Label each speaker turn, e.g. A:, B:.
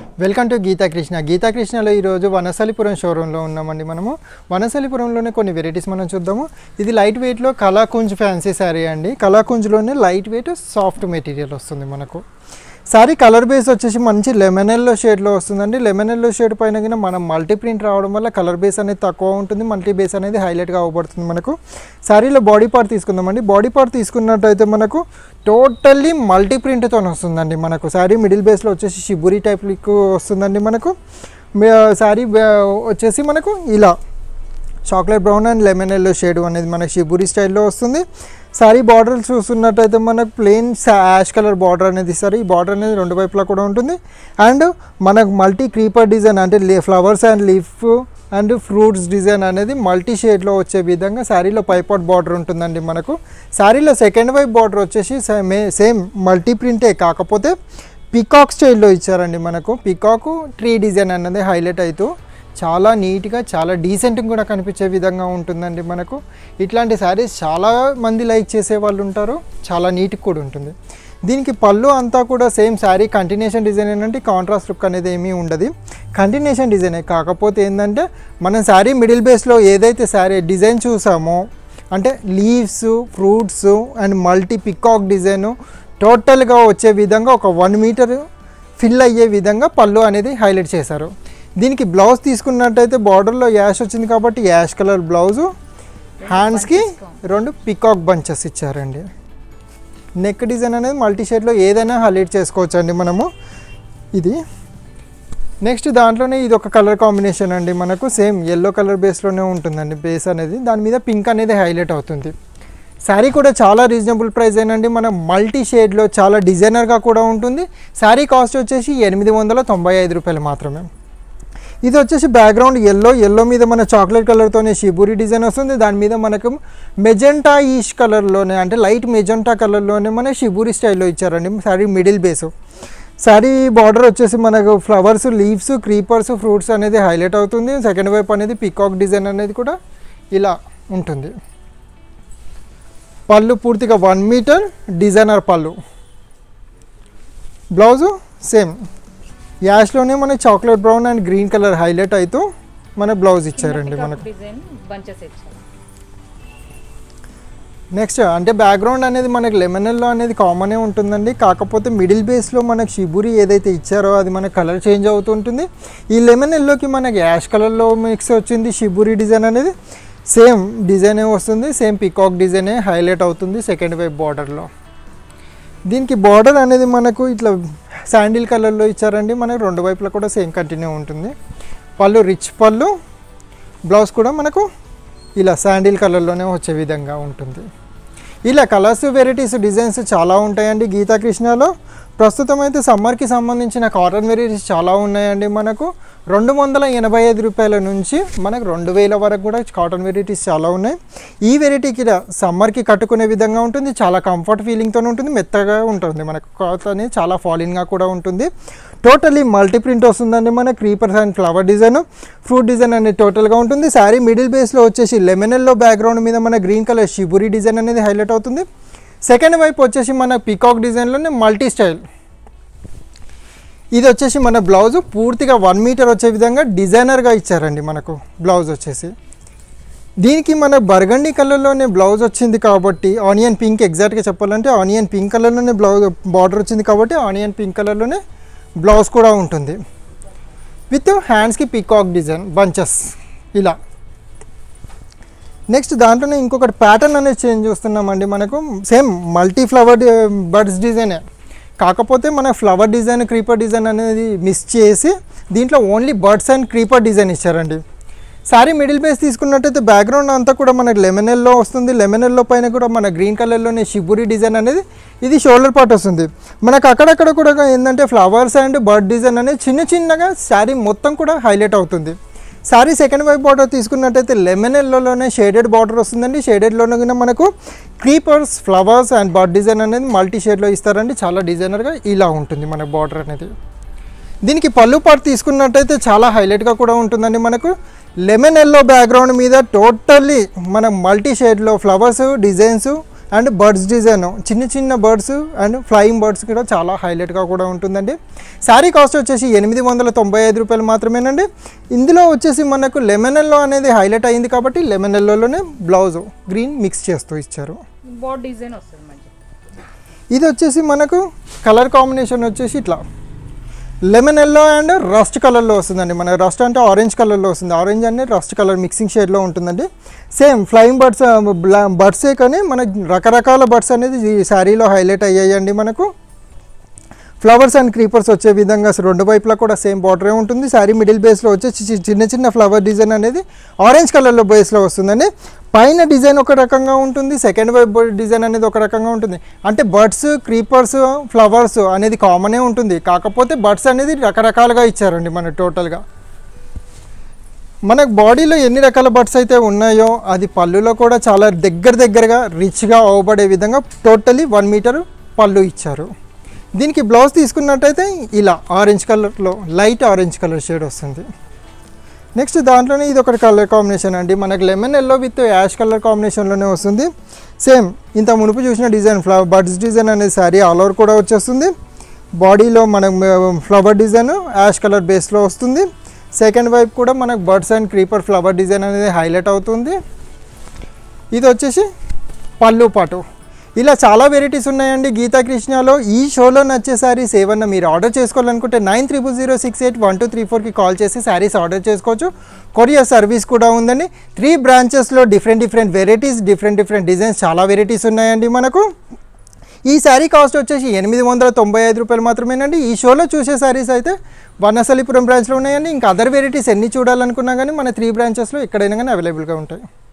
A: welcome to Geetha Krishna Geetha కృష్ణలో ఈరోజు వనసలిపురం షోరూంలో ఉన్నామండి మనము వనసలిపురంలోనే కొన్ని వెరైటీస్ మనం చూద్దాము ఇది లైట్ వెయిట్లో కళాకుంజ్ ఫ్యాన్సీ శారీ అండి కళాకుంజ్లోనే లైట్ వెయిట్ సాఫ్ట్ మెటీరియల్ వస్తుంది మనకు శారీ కలర్ బేస్ వచ్చేసి మంచి లెమన్ ఎల్లో షేడ్లో వస్తుందండి లెమన్ ఎల్లో షేడ్ పైన కింద మనం మల్టీ ప్రింట్ రావడం వల్ల కలర్ బేస్ అనేది తక్కువ ఉంటుంది మల్టీ బేస్ అనేది హైలైట్గా అవ్వబడుతుంది మనకు శారీలో బాడీ పార్ట్ తీసుకుందామండి బాడీ పార్ట్ తీసుకున్నట్టయితే మనకు టోటల్లీ మల్టీ ప్రింట్తో వస్తుందండి మనకు శారీ మిడిల్ బేస్లో వచ్చేసి షిబురి టైప్ లిక్ వస్తుందండి మనకు శారీ వచ్చేసి మనకు ఇలా chocolate brown and lemon yellow shade అనేది మనకి షిబురి స్టైల్లో వస్తుంది సారీ బార్డర్ చూస్తున్నట్టయితే మనకు ప్లెయిన్ యాష్ కలర్ బార్డర్ అనేది ఇస్తారు ఈ బార్డర్ అనేది రెండు వైపులా కూడా ఉంటుంది అండ్ మనకు మల్టీ క్రీపర్ డిజైన్ అంటే flowers and leaf and fruits design అనేది మల్టీ షేడ్లో వచ్చే విధంగా శారీలో పైపాట్ బార్డర్ ఉంటుందండి మనకు శారీలో సెకండ్ వైపు బార్డర్ వచ్చేసి సేమ్ సేమ్ మల్టీ ప్రింటే కాకపోతే పికాక్ స్టైల్లో ఇచ్చారండి మనకు పికాక్ ట్రీ డిజైన్ అన్నది హైలైట్ అవుతూ చాలా నీట్గా చాలా డీసెంట్గా కూడా కనిపించే విధంగా ఉంటుందండి మనకు ఇట్లాంటి శారీస్ చాలా మంది లైక్ చేసే వాళ్ళు ఉంటారు చాలా నీట్గా కూడా ఉంటుంది దీనికి పళ్ళు అంతా కూడా సేమ్ శారీ కంటిన్యూషన్ డిజైన్ ఏంటంటే కాంట్రాస్ట్ లుక్ అనేది ఏమీ ఉండదు కంటిన్యూషన్ డిజైనే కాకపోతే ఏంటంటే మనం శారీ మిడిల్ బేస్లో ఏదైతే శారీ డిజైన్ చూసామో అంటే leaves fruits and multi peacock design టోటల్గా వచ్చే విధంగా ఒక వన్ మీటర్ ఫిల్ అయ్యే విధంగా పళ్ళు అనేది హైలైట్ చేశారు దీనికి బ్లౌజ్ తీసుకున్నట్టయితే బార్డర్లో యాష్ వచ్చింది కాబట్టి యాష్ కలర్ బ్లౌజు హ్యాండ్స్కి రెండు పికాక్ బంచెస్ ఇచ్చారండి నెక్ డిజైన్ అనేది మల్టీ షేడ్లో ఏదైనా హైలైట్ చేసుకోవచ్చు అండి మనము ఇది నెక్స్ట్ దాంట్లోనే ఇది ఒక కలర్ కాంబినేషన్ అండి మనకు సేమ్ ఎల్లో కలర్ బేస్లోనే ఉంటుందండి బేస్ అనేది దాని మీద పింక్ అనేది హైలైట్ అవుతుంది శారీ కూడా చాలా రీజనబుల్ ప్రైస్ ఏనండి మన మల్టీ షేడ్లో చాలా డిజైనర్గా కూడా ఉంటుంది శారీ కాస్ట్ వచ్చేసి ఎనిమిది వందల తొంభై ఐదు రూపాయలు మాత్రమే ఇది వచ్చేసి బ్యాక్గ్రౌండ్ ఎల్లో ఎల్లో మీద మన చాక్లెట్ కలర్తోనే షిబూరి డిజైన్ వస్తుంది దాని మీద మనకు మెజెంటా ఈష్ కలర్లోనే అంటే లైట్ మెజెంటా కలర్లోనే మన షిబూరి స్టైల్లో ఇచ్చారండి sari middle base sari border వచ్చేసి మనకు ఫ్లవర్స్ లీవ్స్ క్రీపర్స్ ఫ్రూట్స్ అనేది హైలైట్ అవుతుంది సెకండ్ వైపు అనేది పికాక్ డిజైన్ అనేది కూడా ఇలా ఉంటుంది పళ్ళు పూర్తిగా వన్ మీటర్ డిజైనర్ పళ్ళు బ్లౌజు సేమ్ యాష్లోనే మనకి chocolate brown and green colour highlight అవుతూ మన బ్లౌజ్ ఇచ్చారండి మనకు
B: డిజైన్ బంచెస్ ఇచ్చారు
A: నెక్స్ట్ అంటే బ్యాక్గ్రౌండ్ అనేది మనకి లెమనల్లో అనేది కామనే ఉంటుందండి కాకపోతే మిడిల్ బేస్లో మనకి షిబురి ఏదైతే ఇచ్చారో అది మనకి కలర్ చేంజ్ అవుతుంటుంది ఈ లెమన్ ఎల్లోకి మనకి యాష్ కలర్లో మిక్స్ వచ్చింది షిబురి డిజైన్ అనేది సేమ్ డిజైనే వస్తుంది సేమ్ పికాక్ డిజైనే హైలైట్ అవుతుంది సెకండ్ వైపు బార్డర్లో దీనికి బార్డర్ అనేది మనకు ఇట్లా శాండిల్ కలర్లో ఇచ్చారండి మనకు రెండు వైపులా కూడా సేమ్ కంటిన్యూ ఉంటుంది పళ్ళు రిచ్ పళ్ళు బ్లౌజ్ కూడా మనకు ఇలా శాండిల్ కలర్లోనే వచ్చే విధంగా ఉంటుంది ఇలా కలర్స్ వెరైటీస్ డిజైన్స్ చాలా ఉంటాయండి గీతా కృష్ణలో ప్రస్తుతం అయితే సమ్మర్కి సంబంధించిన కాటన్ వెరైటీస్ చాలా ఉన్నాయండి మనకు రెండు వందల ఎనభై ఐదు రూపాయల నుంచి మనకు రెండు వేల వరకు కూడా కాటన్ వెరైటీస్ చాలా ఉన్నాయి ఈ వెరైటీకి సమ్మర్కి కట్టుకునే విధంగా ఉంటుంది చాలా కంఫర్ట్ ఫీలింగ్తో ఉంటుంది మెత్తగా ఉంటుంది మనకు క్లాత్ అనేది చాలా ఫాలిన్గా కూడా ఉంటుంది టోటలీ మల్టీ ప్రింట్ వస్తుందండి మన creepers and flower design fruit design అనేది టోటల్గా ఉంటుంది శారీ మిడిల్ బేస్లో వచ్చేసి లెమనెల్లో బ్యాక్గ్రౌండ్ మీద మన గ్రీన్ కలర్ షిబురి డిజైన్ అనేది హైలైట్ అవుతుంది సెకండ్ వైపు వచ్చేసి మన పికాక్ డిజైన్లోనే మల్టీ స్టైల్ ఇది వచ్చేసి మన బ్లౌజ్ పూర్తిగా వన్ మీటర్ వచ్చే విధంగా డిజైనర్గా ఇచ్చారండి మనకు బ్లౌజ్ వచ్చేసి దీనికి మన బర్గండి కలర్లోనే బ్లౌజ్ వచ్చింది కాబట్టి ఆనియన్ పింక్ ఎగ్జాక్ట్గా చెప్పాలంటే ఆనియన్ పింక్ కలర్లోనే బ్లౌజ్ బార్డర్ వచ్చింది కాబట్టి ఆనియన్ పింక్ కలర్లోనే బ్లౌజ్ కూడా ఉంటుంది విత్ హ్యాండ్స్కి పికాక్ డిజైన్ బంచెస్ ఇలా నెక్స్ట్ దాంట్లోనే ఇంకొకటి ప్యాటర్న్ అనేది చేంజ్ చేస్తున్నామండి మనకు సేమ్ మల్టీ ఫ్లవర్ బర్డ్స్ డిజైనే కాకపోతే మన ఫ్లవర్ డిజైన్ క్రీపర్ డిజైన్ అనేది మిస్ చేసి దీంట్లో only birds and creeper design ఇచ్చారండి సారీ మిడిల్ బేస్ తీసుకున్నట్టయితే బ్యాక్గ్రౌండ్ అంతా కూడా మనకు లెమనెల్లో వస్తుంది లెమనెల్లో పైన కూడా మన గ్రీన్ కలర్లోనే షిబురి డిజైన్ అనేది ఇది షోల్డర్ పార్ట్ వస్తుంది మనకు అక్కడక్కడ కూడా ఏంటంటే ఫ్లవర్స్ అండ్ బర్డ్ డిజైన్ అనేది చిన్న చిన్నగా శారీ మొత్తం కూడా హైలైట్ అవుతుంది సారీ సెకండ్ వైపు బార్డర్ తీసుకున్నట్టయితే లెమన్ ఎల్లోనే షేడెడ్ బార్డర్ వస్తుందండి షేడెడ్లోనే కూడా మనకు creepers flowers and bird design అనేది మల్టీ షేడ్లో ఇస్తారండి చాలా డిజైనర్గా ఇలా ఉంటుంది మన బార్డర్ అనేది దీనికి పళ్ళు పాటు తీసుకున్నట్టయితే చాలా హైలైట్గా కూడా ఉంటుందండి మనకు లెమన్ ఎల్లో బ్యాక్గ్రౌండ్ మీద టోటల్లీ మన మల్టీ షేడ్లో flowers designs and birds design చిన్న చిన్న బర్డ్స్ అండ్ ఫ్లయింగ్ బర్డ్స్ కూడా చాలా హైలైట్గా కూడా ఉంటుందండి శారీ కాస్ట్ వచ్చేసి ఎనిమిది వందల తొంభై ఐదు రూపాయలు మాత్రమేనండి ఇందులో వచ్చేసి మనకు లెమనెల్లో అనేది హైలైట్ అయింది కాబట్టి లెమనెల్లోనే బ్లౌజ్ గ్రీన్ మిక్స్ చేస్తూ ఇచ్చారు
B: బోర్డ్ డిజైన్ వస్తుంది మంచి
A: ఇది వచ్చేసి మనకు కలర్ కాంబినేషన్ వచ్చేసి ఇట్లా లెమన్ ఎల్లో అండ్ రస్ట్ కలర్లో వస్తుందండి మన రస్ట్ అంటే ఆరెంజ్ కలర్లో వస్తుంది ఆరెంజ్ అనేది రస్ట్ కలర్ మిక్సింగ్ షేడ్లో ఉంటుందండి సేమ్ ఫ్లయింగ్ బర్డ్స్ బర్డ్సే కానీ మన రకరకాల బర్డ్స్ అనేది ఈ శారీలో హైలైట్ అయ్యాయండి మనకు ఫ్లవర్స్ అండ్ క్రీపర్స్ వచ్చే విధంగా అసలు రెండు వైపులా కూడా సేమ్ బార్డరే ఉంటుంది శారీ మిడిల్ బేస్లో వచ్చే చి- చి- చిన్న చిన్న ఫ్లవర్ డిజైన్ అనేది ఆరెంజ్ కలర్లో బేస్లో వస్తుందండి పైన డిజైన్ ఒక రకంగా ఉంటుంది సెకండ్ వైపు డిజైన్ అనేది ఒక రకంగా ఉంటుంది అంటే బర్డ్స్ క్రీపర్స్ ఫ్లవర్స్ అనేది కామనే ఉంటుంది కాకపోతే బర్డ్స్ అనేది రకరకాలుగా ఇచ్చారండి మన టోటల్గా మనకు బాడీలో ఎన్ని రకాల బర్డ్స్ అయితే ఉన్నాయో అది పళ్ళులో కూడా చాలా దగ్గర దగ్గరగా రిచ్గా అవబడే విధంగా టోటలీ వన్ మీటర్ పళ్ళు ఇచ్చారు దీనికి బ్లౌజ్ తీసుకున్నట్టయితే ఇలా ఆరెంజ్ కలర్లో లైట్ ఆరెంజ్ కలర్ షేడ్ వస్తుంది నెక్స్ట్ దాంట్లోనే ఇది ఒక కలర్ కాంబినేషన్ అండి మనకు lemon yellow with ash colour కాంబినేషన్లోనే వస్తుంది సేమ్ ఇంత మునుపు చూసిన డిజైన్ ఫ్లవర్ బర్డ్స్ డిజైన్ అనేది శారీ ఆల్ ఓవర్ కూడా వచ్చేస్తుంది బాడీలో మనకు ఫ్లవర్ డిజైన్ యాష్ కలర్ బేస్లో వస్తుంది సెకండ్ వైపు కూడా మనకు birds and creeper flower design అనేది హైలైట్ అవుతుంది ఇది వచ్చేసి పళ్ళు పాటు ఇలా చాలా వెరైటీస్ ఉన్నాయండి గీతా కృష్ణలో ఈ షోలో నచ్చే శారీస్ ఏమన్నా మీరు ఆర్డర్ చేసుకోవాలనుకుంటే nine triple zero six eight one two three ఫోర్కి కాల్ చేసి శారీస్ ఆర్డర్ చేసుకోవచ్చు కొరియర్ సర్వీస్ కూడా ఉందండి త్రీ బ్రాంచెస్లో different different varieties different different designs చాలా వెరైటీస్ ఉన్నాయండి మనకు ఈ శారీ కాస్ట్ వచ్చేసి ఎనిమిది వందల తొంభై ఐదు రూపాయలు మాత్రమేనండి ఈ షోలో చూసే శారీస్ అయితే వనసలిపురం బ్రాంచ్లో ఉన్నాయండి ఇంకా అదర్ వెరైటీస్ ఎన్ని చూడాలనుకున్నా కానీ మన త్రీ బ్రాంచెస్లో ఎక్కడైనా కానీ అవైలబుల్గా ఉంటాయి